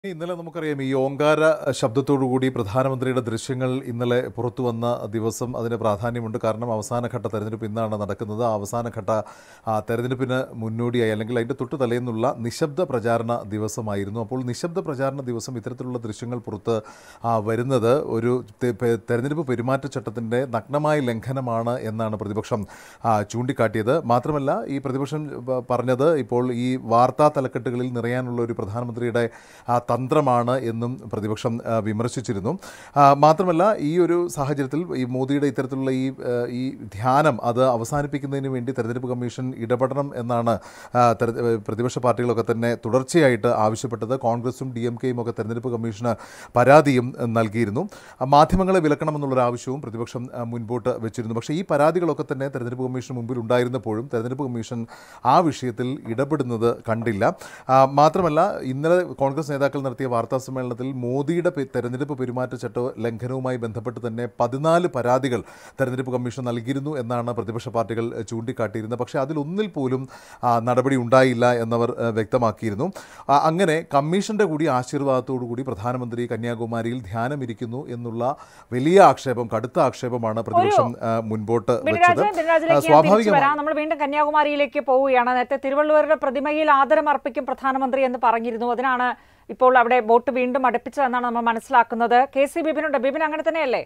ഇന്നലെ നമുക്കറിയാം ഈ ഓങ്കാര ശബ്ദത്തോടുകൂടി പ്രധാനമന്ത്രിയുടെ ദൃശ്യങ്ങൾ ഇന്നലെ പുറത്തു വന്ന ദിവസം അതിന് പ്രാധാന്യമുണ്ട് കാരണം അവസാനഘട്ട തെരഞ്ഞെടുപ്പ് ഇന്നാണ് നടക്കുന്നത് ആ അവസാനഘട്ട ആ, തെരഞ്ഞെടുപ്പിന് മുന്നോടിയായി അല്ലെങ്കിൽ അതിൻ്റെ തൊട്ട് തലേന്നുള്ള നിശബ്ദ പ്രചാരണ ദിവസമായിരുന്നു അപ്പോൾ നിശബ്ദ പ്രചാരണ ദിവസം ഇത്തരത്തിലുള്ള ദൃശ്യങ്ങൾ പുറത്ത് ആ, വരുന്നത് ഒരു തെ- പെ- തെരഞ്ഞെടുപ്പ് പെരുമാറ്റച്ചട്ടത്തിൻ്റെ നഗ്നമായ ലംഘനമാണ് എന്നാണ് പ്രതിപക്ഷം ആ, ചൂണ്ടിക്കാട്ടിയത് മാത്രമല്ല ഈ പ്രതിപക്ഷം പ- പറഞ്ഞത് ഇപ്പോൾ ഈ വാർത്താ തലക്കെട്ടുകളിൽ നിറയാനുള്ള ഒരു പ്രധാനമന്ത്രിയുടെ ആ, തന്ത്രമാണ് എന്നും പ്രതിപക്ഷം ആ, വിമർശിച്ചിരുന്നു ആ, മാത്രമല്ല ഈ ഒരു സാഹചര്യത്തിൽ ഈ മോദിയുടെ ഇത്തരത്തിലുള്ള ഈ ആ, ഈ ധ്യാനം അത് അവസാനിപ്പിക്കുന്നതിന് വേണ്ടി തെരഞ്ഞെടുപ്പ് കമ്മീഷൻ ഇടപെടണം എന്നാണ് ആ, തെര- പ്രതിപക്ഷ പാർട്ടികളൊക്കെ തന്നെ തുടർച്ചയായിട്ട് ആവശ്യപ്പെട്ടത് കോൺഗ്രസും ഡി എം കെയും ഒക്കെ തെരഞ്ഞെടുപ്പ് കമ്മീഷന് പരാതിയും ആ, നൽകിയിരുന്നു ആ, മാധ്യമങ്ങളെ വിലക്കണമെന്നുള്ളൊരു ആവശ്യവും പ്രതിപക്ഷം ആ, മുൻപോട്ട് വെച്ചിരുന്നു പക്ഷേ ഈ പരാതികളൊക്കെ തന്നെ തെരഞ്ഞെടുപ്പ് കമ്മീഷന് മുമ്പിൽ ഉണ്ടായിരുന്നപ്പോഴും തെരഞ്ഞെടുപ്പ് കമ്മീഷൻ ആ വിഷയത്തിൽ ഇടപെടുന്നത് കണ്ടില്ല ആ, മാത്രമല്ല ഇന്നലെ കോൺഗ്രസ് നേതാക്കൾ നടത്തിയ വാർത്താ സമ്മേളനത്തിൽ മോദിയുടെ പെ- തെരഞ്ഞെടുപ്പ് പെരുമാറ്റച്ചട്ട ലംഘനവുമായി ബന്ധപ്പെട്ട് തന്നെ പതിനാല് പരാതികൾ തെരഞ്ഞെടുപ്പ് കമ്മീഷൻ നൽകിയിരുന്നു എന്നാണ് പ്രതിപക്ഷ പാർട്ടികൾ എഹ്, ചൂണ്ടിക്കാട്ടിയിരുന്നത് പക്ഷേ അതിലൊന്നിൽ പോലും ആ, നടപടി ഉണ്ടായില്ല എന്നവർ എഹ്, വ്യക്തമാക്കിയിരുന്നു ആ, അങ്ങനെ കമ്മീഷന്റെ കൂടി ആശീർവാദത്തോടു കൂടി പ്രധാനമന്ത്രി കന്യാകുമാരിയിൽ ധ്യാനമിരിക്കുന്നു എന്നുള്ള വലിയ ആക്ഷേപം കടുത്ത ആക്ഷേപമാണ് പ്രതിപക്ഷം ആ, മുൻപോട്ട് ബിനരാജ് വെച്ചത് ബിനരാജിലേക്ക് ആ, ഞാൻ തിരിച്ചു സ്വാഭാവികമായി വരാം നമ്മൾ വീണ്ടും കന്യാകുമാരിയിലേക്ക് പോവുകയാണ് നേരത്തെ തിരുവള്ളുവരുടെ പ്രതിമയിൽ ആദരം അർപ്പിക്കും പ്രധാനമന്ത്രി എന്ന് പറഞ്ഞിരുന്നു അതിനാണ് ഇപ്പോൾ അവിടെ ബോട്ട് വീണ്ടും അടുപ്പിച്ചതെന്നാണ് നമ്മൾ മനസ്സിലാക്കുന്നത് കെ സി ബിബിനുണ്ട് ബിബിൻ അങ്ങനെ തന്നെയല്ലേ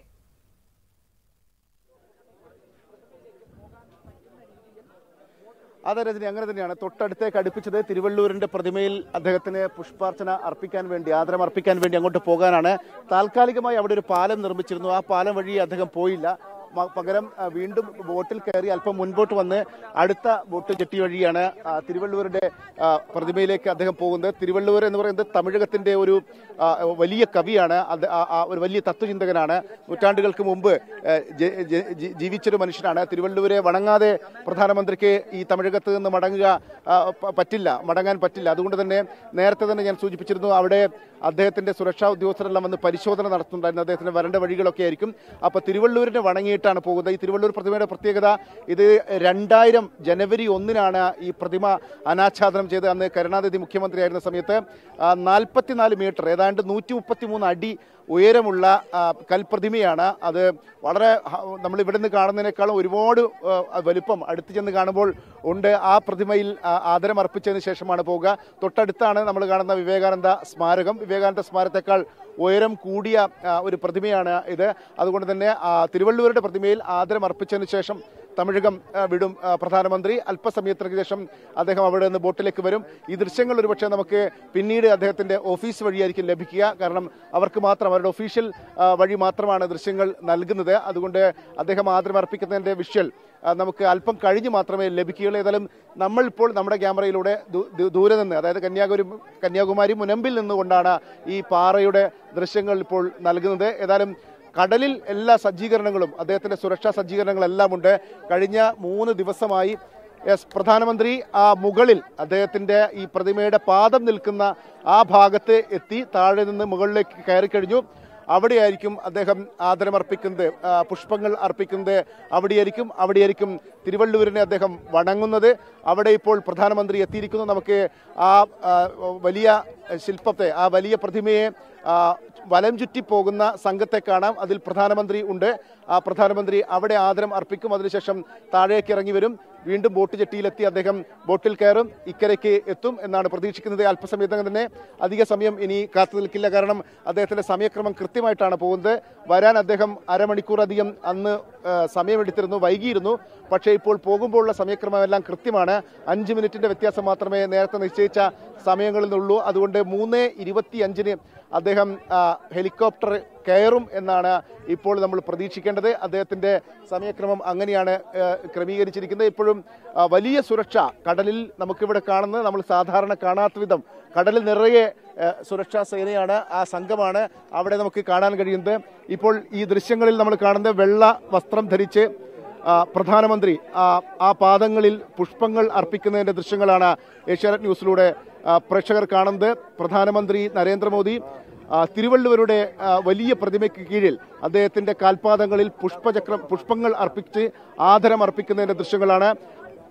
അതെ രജനി അങ്ങനെ തന്നെയാണ് തൊട്ടടുത്തേക്ക് അടുപ്പിച്ചത് തിരുവള്ളൂരിന്റെ പ്രതിമയിൽ അദ്ദേഹത്തിന് പുഷ്പാർച്ചന അർപ്പിക്കാൻ വേണ്ടി ആദരം അർപ്പിക്കാൻ വേണ്ടി അങ്ങോട്ട് പോകാനാണ് താൽക്കാലികമായി അവിടെ ഒരു പാലം നിർമ്മിച്ചിരുന്നു ആ പാലം വഴി അദ്ദേഹം പോയില്ല മ- പകരം ആ, വീണ്ടും ബോട്ടിൽ കയറി അല്പം മുൻപോട്ട് വന്ന് അടുത്ത ബോട്ട് ജെട്ടി വഴിയാണ് ആ, തിരുവള്ളൂരിന്റെ ആ, പ്രതിമയിലേക്ക് അദ്ദേഹം പോകുന്നത് തിരുവള്ളൂർ എന്ന് പറയുന്നത് തമിഴകത്തിന്റെ ഒരു ആ, വലിയ കവിയാണ് അത് ആ- ആ ഒരു വലിയ തത്വചിന്തകനാണ് നൂറ്റാണ്ടുകൾക്ക് മുമ്പ് ഏ, ജ- ജ- ജി- ജീവിച്ചൊരു മനുഷ്യനാണ് തിരുവള്ളൂരെ വണങ്ങാതെ പ്രധാനമന്ത്രിക്ക് ഈ തമിഴകത്ത് നിന്ന് മടങ്ങുക ആ, പ- പറ്റില്ല മടങ്ങാൻ പറ്റില്ല അതുകൊണ്ട് തന്നെ നേരത്തെ തന്നെ ഞാൻ സൂചിപ്പിച്ചിരുന്നു അവിടെ അദ്ദേഹത്തിന്റെ സുരക്ഷാ ഉദ്യോഗസ്ഥരെല്ലാം വന്ന് പരിശോധന നടത്തുന്നുണ്ടായിരുന്നു അദ്ദേഹത്തിന്റെ വരണ്ട വഴികളൊക്കെ ആയിരിക്കും അപ്പൊ തിരുവള്ളൂരിനെ വണങ്ങിയിട്ടാണ് പോകുന്നത് ഈ തിരുവള്ളൂർ പ്രതിമയുടെ പ്രത്യേകത ഇത് രണ്ടായിരം ജനുവരി ഒന്നിനാണ് ഈ പ്രതിമ അനാച്ഛാദനം ചെയ്ത് അന്ന് കരുണാനിധി മുഖ്യമന്ത്രിയായിരുന്ന സമയത്ത് നാൽപ്പത്തിനാല് മീറ്റർ ഏതാണ്ട് നൂറ്റി മുപ്പത്തിമൂന്ന് അടി ഉയരമുള്ള ആ, കൽപ്രതിമയാണ് അത് വളരെ ഹ- നമ്മൾ ഇവിടെ നിന്ന് കാണുന്നതിനേക്കാളും ഒരുപാട് ആ, വലുപ്പം അടുത്ത് ചെന്ന് കാണുമ്പോൾ ഉണ്ട് ആ പ്രതിമയിൽ ആ, ആദരം അർപ്പിച്ചതിന് ശേഷമാണ് പോവുക തൊട്ടടുത്താണ് നമ്മൾ കാണുന്ന വിവേകാനന്ദ സ്മാരകം വിവേകാനന്ദ സ്മാരകത്തെക്കാൾ ഉയരം കൂടിയ ആ, ഒരു പ്രതിമയാണ് ഇത് അതുകൊണ്ട് തന്നെ ആ, തിരുവള്ളൂരുടെ പ്രതിമയിൽ ആദരം അർപ്പിച്ചതിന് ശേഷം തമിഴകം ആ, വിടും ആ, പ്രധാനമന്ത്രി അല്പസമയത്തിന് ശേഷം അദ്ദേഹം അവിടെ നിന്ന് ബോട്ടിലേക്ക് വരും ഈ ദൃശ്യങ്ങൾ ഒരുപക്ഷെ നമുക്ക് പിന്നീട് അദ്ദേഹത്തിന്റെ ഓഫീസ് വഴിയായിരിക്കും ലഭിക്കുക കാരണം അവർക്ക് മാത്രം അവരുടെ ഒഫീഷ്യൽ ആ, വഴി മാത്രമാണ് ദൃശ്യങ്ങൾ നൽകുന്നത് അതുകൊണ്ട് അദ്ദേഹം ആദരം അർപ്പിക്കുന്നതിന്റെ വിഷ്വൽ ആ, നമുക്ക് അല്പം കഴിഞ്ഞ് മാത്രമേ ലഭിക്കുകയുള്ളൂ ഏതായാലും നമ്മൾ ഇപ്പോൾ നമ്മുടെ ക്യാമറയിലൂടെ ദൂ- ദൂ- ദൂരെ നിന്ന് അതായത് കന്യാകുമാരി കന്യാകുമാരി മുനമ്പിൽ നിന്നുകൊണ്ടാണ് ഈ പാറയുടെ ദൃശ്യങ്ങൾ ഇപ്പോൾ നൽകുന്നത് ഏതായാലും കടലിൽ എല്ലാ സജ്ജീകരണങ്ങളും അദ്ദേഹത്തിന്റെ സുരക്ഷാ സജ്ജീകരണങ്ങളെല്ലാം ഉണ്ട് കഴിഞ്ഞ മൂന്ന് ദിവസമായി എസ് പ്രധാനമന്ത്രി ആ മുകളിൽ അദ്ദേഹത്തിന്റെ ഈ പ്രതിമയുടെ പാദം നിൽക്കുന്ന ആ ഭാഗത്ത് എത്തി താഴെ നിന്ന് മുകളിലേക്ക് കയറി കഴിഞ്ഞു അവിടെയായിരിക്കും അദ്ദേഹം ആദരമർപ്പിക്കുന്നത് ആ, പുഷ്പങ്ങൾ അർപ്പിക്കുന്നത് അവിടെയായിരിക്കും അവിടെയായിരിക്കും തിരുവള്ളൂരിനെ അദ്ദേഹം വണങ്ങുന്നത് അവിടെ ഇപ്പോൾ പ്രധാനമന്ത്രി എത്തിയിരിക്കുന്നു നമുക്ക് ആ ആ, വലിയ ശില്പത്തെ ആ വലിയ പ്രതിമയെ ആ, വലം ചുറ്റി പോകുന്ന സംഘത്തെ കാണാം അതിൽ പ്രധാനമന്ത്രി ഉണ്ട് ആ പ്രധാനമന്ത്രി അവിടെ ആദരം അർപ്പിക്കും അതിനുശേഷം താഴേക്ക് ഇറങ്ങി വരും വീണ്ടും ബോട്ട് ജെട്ടിയിലെത്തി അദ്ദേഹം ബോട്ടിൽ കയറും ഇക്കരയ്ക്ക് എത്തും എന്നാണ് പ്രതീക്ഷിക്കുന്നത് അല്പസമയത്തകം തന്നെ അധിക സമയം ഇനി കാത്തു നിൽക്കില്ല കാരണം അദ്ദേഹത്തിന്റെ സമയക്രമം കൃത്യമായിട്ടാണ് പോകുന്നത് വരാൻ അദ്ദേഹം അരമണിക്കൂർ അധികം അന്ന് ആ, സമയമെടുത്തിരുന്നു വൈകിയിരുന്നു പക്ഷേ ഇപ്പോൾ പോകുമ്പോഴുള്ള സമയക്രമമെല്ലാം കൃത്യമാണ് അഞ്ച് മിനിറ്റിന്റെ വ്യത്യാസം മാത്രമേ നേരത്തെ നിശ്ചയിച്ച സമയങ്ങളിൽ നിന്നുള്ളൂ അതുകൊണ്ട് മൂന്ന് ഇരുപത്തി അഞ്ചിന് അദ്ദേഹം ആ, ഹെലികോപ്റ്റർ കയറും എന്നാണ് ഇപ്പോൾ നമ്മൾ പ്രതീക്ഷിക്കേണ്ടത് അദ്ദേഹത്തിന്റെ സമയക്രമം അങ്ങനെയാണ് ആ, ക്രമീകരിച്ചിരിക്കുന്നത് ഇപ്പോഴും ആ, വലിയ സുരക്ഷ കടലിൽ നമുക്കിവിടെ കാണുന്നത് നമ്മൾ സാധാരണ കാണാത്ത വിധം കടലിൽ നിറയെ ആ, സുരക്ഷാ സേനയാണ് ആ സംഘമാണ് അവിടെ നമുക്ക് കാണാൻ കഴിയുന്നത് ഇപ്പോൾ ഈ ദൃശ്യങ്ങളിൽ നമ്മൾ കാണുന്നത് വെള്ള വസ്ത്രം ധരിച്ച് ആ, പ്രധാനമന്ത്രി ആ ആ പാദങ്ങളിൽ പുഷ്പങ്ങൾ അർപ്പിക്കുന്നതിന്റെ ദൃശ്യങ്ങളാണ് ഏഷ്യാനെറ്റ് ന്യൂസിലൂടെ ആ, പ്രേക്ഷകർ കാണുന്നത് പ്രധാനമന്ത്രി നരേന്ദ്രമോദി ആ, തിരുവള്ളുവരുടെ ആ, വലിയ പ്രതിമയ്ക്ക് കീഴിൽ അദ്ദേഹത്തിന്റെ കാൽപാദങ്ങളിൽ പുഷ്പചക്രം പുഷ്പങ്ങൾ അർപ്പിച്ച് ആദരം അർപ്പിക്കുന്നതിന്റെ ദൃശ്യങ്ങളാണ്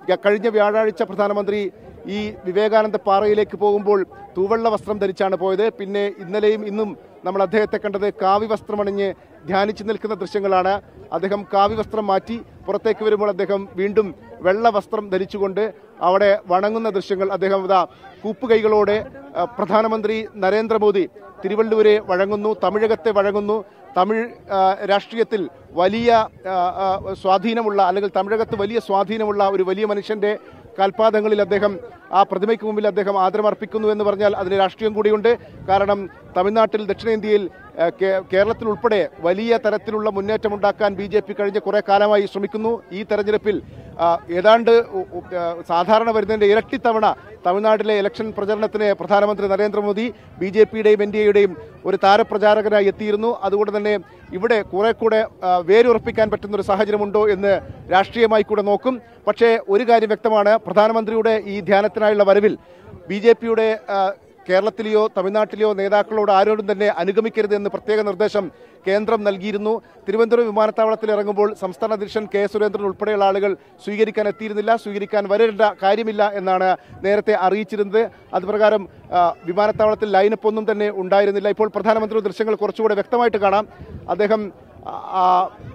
ക- കഴിഞ്ഞ വ്യാഴാഴ്ച പ്രധാനമന്ത്രി ഈ വിവേകാനന്ദ പാറയിലേക്ക് പോകുമ്പോൾ തൂവള്ള വസ്ത്രം ധരിച്ചാണ് പോയത് പിന്നെ ഇന്നലെയും ഇന്നും നമ്മൾ അദ്ദേഹത്തെ കണ്ടത് കാവി വസ്ത്രമണിഞ്ഞ് ധ്യാനിച്ചു നിൽക്കുന്ന ദൃശ്യങ്ങളാണ് അദ്ദേഹം കാവി വസ്ത്രം മാറ്റി പുറത്തേക്ക് വരുമ്പോൾ അദ്ദേഹം വീണ്ടും വെള്ള വസ്ത്രം ധരിച്ചുകൊണ്ട് അവിടെ വണങ്ങുന്ന ദൃശ്യങ്ങൾ അദ്ദേഹം ഇതാ കൂപ്പുകൈകളോടെ ആ, പ്രധാനമന്ത്രി നരേന്ദ്രമോദി തിരുവള്ളൂരെ വഴങ്ങുന്നു തമിഴകത്തെ വഴങ്ങുന്നു തമിഴ് ആ, രാഷ്ട്രീയത്തിൽ വലിയ ആ, ആ, സ്വാധീനമുള്ള അല്ലെങ്കിൽ തമിഴകത്ത് വലിയ സ്വാധീനമുള്ള ഒരു വലിയ മനുഷ്യന്റെ കാൽപാദങ്ങളിൽ അദ്ദേഹം ആ പ്രതിമയ്ക്ക് മുമ്പിൽ അദ്ദേഹം ആദരമർപ്പിക്കുന്നു എന്ന് പറഞ്ഞാൽ അതിന് രാഷ്ട്രീയം കൂടിയുണ്ട് കാരണം തമിഴ്നാട്ടിൽ ദക്ഷിണേന്ത്യയിൽ ആ, കേ- കേരളത്തിൽ ഉൾപ്പെടെ വലിയ തരത്തിലുള്ള മുന്നേറ്റമുണ്ടാക്കാൻ ബി ജെ പി കഴിഞ്ഞ കുറെ കാലമായി ശ്രമിക്കുന്നു ഈ തെരഞ്ഞെടുപ്പിൽ ആ, ഏതാണ്ട് ഉ- ഉ- ആ, സാധാരണ വരുന്നതിന്റെ ഇരട്ടി തവണ തമിഴ്നാട്ടിലെ ഇലക്ഷൻ പ്രചരണത്തിന് പ്രധാനമന്ത്രി നരേന്ദ്രമോദി ബി ജെ പിയുടെയും എൻ ഡി എയുടെയും ഒരു താരപ്രചാരകനായി എത്തിയിരുന്നു അതുകൊണ്ട് തന്നെ ഇവിടെ കുറെ കൂടെ ആ, വേരുറപ്പിക്കാൻ പറ്റുന്ന ഒരു സാഹചര്യമുണ്ടോ എന്ന് രാഷ്ട്രീയമായി കൂടെ നോക്കും പക്ഷേ ഒരു കാര്യം വ്യക്തമാണ് പ്രധാനമന്ത്രിയുടെ ഈ ധ്യാനത്തിനായുള്ള വരവിൽ ബി ജെ പിയുടെ കേരളത്തിലെയോ തമിഴ്നാട്ടിലെയോ നേതാക്കളോട് ആരോടും തന്നെ അനുഗമിക്കരുത് എന്ന് പ്രത്യേക നിർദ്ദേശം കേന്ദ്രം നൽകിയിരുന്നു തിരുവനന്തപുരം വിമാനത്താവളത്തിൽ ഇറങ്ങുമ്പോൾ സംസ്ഥാന അധ്യക്ഷൻ കെ സുരേന്ദ്രൻ ഉൾപ്പെടെയുള്ള ആളുകൾ സ്വീകരിക്കാൻ എത്തിയിരുന്നില്ല സ്വീകരിക്കാൻ വരേണ്ട കാര്യമില്ല എന്നാണ് നേരത്തെ അറിയിച്ചിരുന്നത് അതുപ്രകാരം ആ, വിമാനത്താവളത്തിൽ ലൈനപ്പ് ഒന്നും തന്നെ ഉണ്ടായിരുന്നില്ല ഇപ്പോൾ പ്രധാനമന്ത്രി ദൃശ്യങ്ങൾ കുറച്ചുകൂടെ വ്യക്തമായിട്ട് കാണാം അദ്ദേഹം ആ, ആ,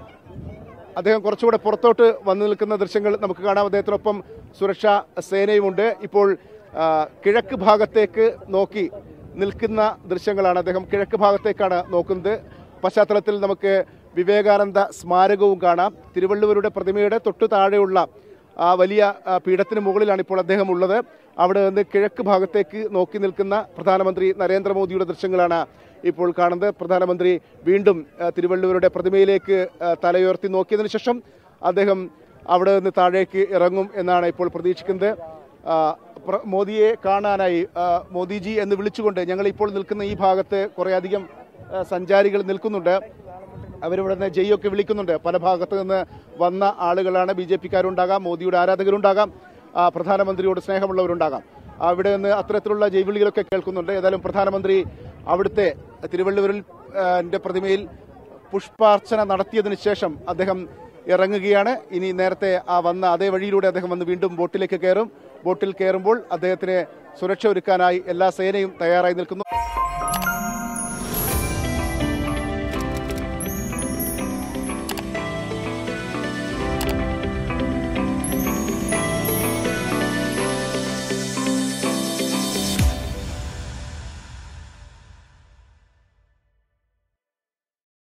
അദ്ദേഹം കുറച്ചുകൂടെ പുറത്തോട്ട് വന്നു നിൽക്കുന്ന ദൃശ്യങ്ങൾ നമുക്ക് കാണാം അദ്ദേഹത്തിനൊപ്പം സുരക്ഷാ സേനയുമുണ്ട് ഇപ്പോൾ ആ, കിഴക്ക് ഭാഗത്തേക്ക് നോക്കി നിൽക്കുന്ന ദൃശ്യങ്ങളാണ് അദ്ദേഹം കിഴക്ക് ഭാഗത്തേക്കാണ് നോക്കുന്നത് പശ്ചാത്തലത്തിൽ നമുക്ക് വിവേകാനന്ദ സ്മാരകവും കാണാം തിരുവള്ളുവരുടെ പ്രതിമയുടെ തൊട്ടു താഴെയുള്ള ആ വലിയ ആ, പീഠത്തിന് മുകളിലാണ് ഇപ്പോൾ അദ്ദേഹം ഉള്ളത് അവിടെ നിന്ന് കിഴക്ക് ഭാഗത്തേക്ക് നോക്കി നിൽക്കുന്ന പ്രധാനമന്ത്രി നരേന്ദ്രമോദിയുടെ ദൃശ്യങ്ങളാണ് ഇപ്പോൾ കാണുന്നത് പ്രധാനമന്ത്രി വീണ്ടും ആ, തിരുവള്ളുവരുടെ പ്രതിമയിലേക്ക് ആ, തലയുയർത്തി നോക്കിയതിനു ശേഷം അദ്ദേഹം അവിടെ നിന്ന് താഴേക്ക് ഇറങ്ങും എന്നാണ് ഇപ്പോൾ പ്രതീക്ഷിക്കുന്നത് ആ, പ്ര- മോദിയെ കാണാനായി ആ, മോദിജി എന്ന് വിളിച്ചുകൊണ്ട് ഞങ്ങൾ ഇപ്പോൾ നിൽക്കുന്ന ഈ ഭാഗത്ത് കുറേയധികം ആ, സഞ്ചാരികൾ നിൽക്കുന്നുണ്ട് അവരിവിടെ നിന്ന് ജയ്യൊക്കെ വിളിക്കുന്നുണ്ട് പല ഭാഗത്തു നിന്ന് വന്ന ആളുകളാണ് ബി ജെ പിക്കാരുണ്ടാകാം മോദിയുടെ ആരാധകരുണ്ടാകാം ആ, പ്രധാനമന്ത്രിയോട് സ്നേഹമുള്ളവരുണ്ടാകാം അവിടെ നിന്ന് അത്തരത്തിലുള്ള ജൈവിളികളൊക്കെ കേൾക്കുന്നുണ്ട് ഏതായാലും പ്രധാനമന്ത്രി അവിടുത്തെ തിരുവള്ളുവരിൽ ആ, ന്റെ പ്രതിമയിൽ പുഷ്പാർച്ചന നടത്തിയതിനു ശേഷം അദ്ദേഹം ഇറങ്ങുകയാണ് ഇനി നേരത്തെ ആ വന്ന അതേ വഴിയിലൂടെ അദ്ദേഹം വന്ന് വീണ്ടും ബോട്ടിലേക്ക് കയറും ബോട്ടിൽ കയറുമ്പോൾ അദ്ദേഹത്തിന് സുരക്ഷ ഒരുക്കാനായി എല്ലാ സേനയും തയ്യാറായി നിൽക്കുന്നു